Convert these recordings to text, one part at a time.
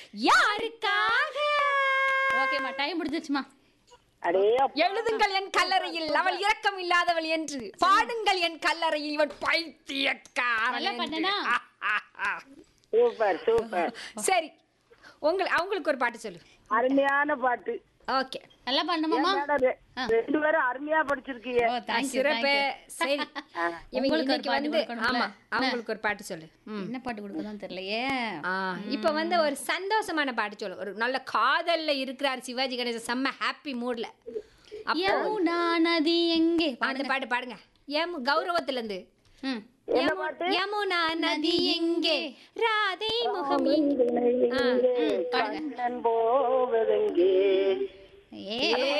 யாருக்காக ஓகேம்மா டைம் முடிஞ்சிச்சுமா அடே அப்பா. எழுதுங்கள் என் கல்லறையில் அவள் இரக்கம் இல்லாதவள் என்று பாடுங்கள் என் கல்லறையில் இவன் பைத்தியக்காரன் நல்லா என்று. பண்ணனா? சூப்பர் சூப்பர் சரி உங்கள் அவங்களுக்கு ஒரு பாட்டு சொல்லு அருமையான பாட்டு ஓகே நல்லா பண்ணுமாமா ஏன் மேடம், ரெ- ரெண்டு பேரும் அருமையா படிச்சிருக்கீங்க ஓ தேங்க்யூ சிறப்பு சரி இவங்க உங்களுக்கு ஒரு இன்னைக்கு பாட்டு வந்து கொடுக்கணும்ல? ஆமா அவங்களுக்கு ஒரு பாட்டு சொல்லு ம். என்ன பாட்டு கொடுக்கதான் தெரியலையே ஆ, இப்ப வந்து ஒரு சந்தோஷமான பாட்டு சொல்லு ஒரு நல்ல காதல்ல இருக்கிறார் சிவாஜி கணேசன் செம்ம ஹாப்பி மூட்ல யமுனா நதி எங்கே அந்த பாட்டு பாடுங்க ஏம் கௌரவத்துல இருந்து ம் யமு- யமுனா நதி எங்கே ராதை முகம் எங்கே? ஆ, கண்ணன் போவதெங்கே ஏ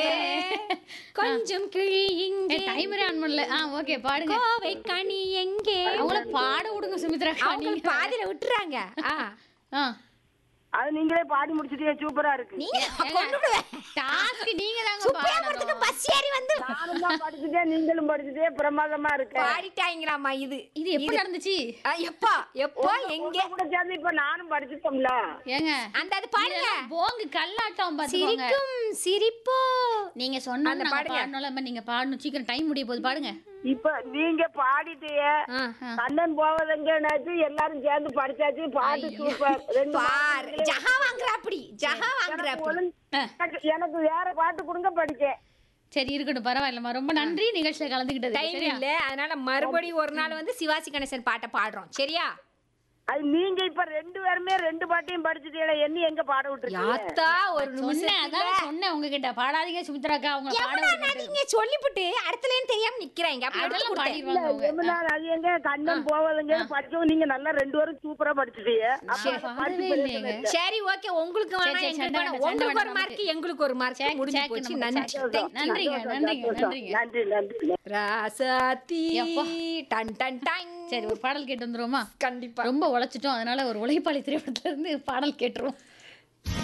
கொஞ்சம் கிழி இங்கே டைமரே ஆன் பண்ணல ஆ ஓகே பாடுங்க கோவை கனி எங்கே அவங்கள பாட விடுங்க சுமித்ரா அவங்க பாதியில விட்டுறாங்க ஆ. ஆ அது நீங்களே பாடி முடிச்சிட்டீங்க சூப்பரா இருக்கு நீங்க கொன்னுடுவேன். டாஸ்க் நீங்க தாங்க சுப்பிரமணியத்துக்கு பாடணும் பஸ் ஏறி வந்து நானும் தான் படிச்சுட்டேன் நீங்களும் படிச்சுட்டே பிரமாதமா இருக்கு பாடிட்டாங்களாமா இது இது எப்படி நடந்துச்சு ஆ, எப்பா எப்போ எங்க கூட சேர்ந்து இப்ப நானும் படிச்சுட்டோம்ல ஏங்க அந்த அது பாடுங்க இதெல்லாம் போங்கு கல்லாட்டம் பாத்துக்கோங்க சிரிக்கும் சிரிப்போ நீங்க சொன்ன அந்த நாங்க பாடுங்க. பாடணும்ல அம்மா, நீங்க பாடணும் சீக்கிரம் டைம் முடிய போகுது பாடுங்க இப்ப நீங்க பாடிட்டீங்க ஆ. கண்ணன் போவதெங்கனாச்சு எல்லாரும் சேர்ந்து படிச்சாச்சு பாட்டு சூப்பர் ரெண்டு பாரு ஜஹா வாங்குற அப்படி ஜஹா வாங்குற எனக்கு அப்படி ஒழுங்கு- எனக்கு- எனக்கு வேற பாட்டு கொடுங்க படிச்சேன் சரி இருக்கட்டும் பரவாயில்லம்மா ரொம்ப நன்றி நிகழ்ச்சியில கலந்துக்கிட்டது டைம் சரியா இல்ல அதனால மறுபடியும் ஒரு நாள் வந்து சிவாசி கணேசன் பாட்டை பாடுறோம் சரியா அது நீங்க இப்ப ரெண்டு பேருமே ரெண்டு பாட்டையும் படிச்சுட்டீங்களா என்ன எங்க பாட விட்டுருக்கீங்க யாத்தா ஒரு சொன்னேன் நிமிஷம் அதான் சொன்னேன் உங்ககிட்ட பாடாதீங்க சுமித்ராக்கா அவங்க பாட விடுங்க. நீங்க சொல்லிவிட்டு அடுத்தலேன்னு தெரியாம நிக்கிறாங்க அப்படி எடுத்து அதெல்லாம் கொடுத்தேன். பாடிடுவாங்க அவங்க யமுனா அது எங்க கண்ணன் போவதுங்க படிச்சவங்க நீங்க நல்லா ரெண்டு பேரும் சூப்பரா படிச்சுட்டீங்க அப்ப சரி, அந்த பாடவே பாட்டு இல்லையேங்க. பேசுனது. சரி ஓகே உங்களுக்கு வேணாம் சரி, எங்களுக்கு சண்டை வேணாம். வேண்டாம், சண்டை உங்களுக்கு ஒரு வேண்டாம் மார்க் எங்களுக்கு ஒரு மார்க் சேக், முடிஞ்சு சேக் போச்சு நம்ம நன்றி சேக். Thank you. நன்றிங்க நன்றிங்க நன்றிங்க நன்றிங்க நன்றி நன்றி ராசாத்தி எப்பா. டன் டன் டன் சரி ஒரு பாடல் கேட்டு வந்துருவோமா கண்டிப்பா ரொம்ப உழைச்சிட்டோம் அதனால ஒரு உழைப்பாளி திரைப்படத்துல இருந்து பாடல் கேட்டுருவோம்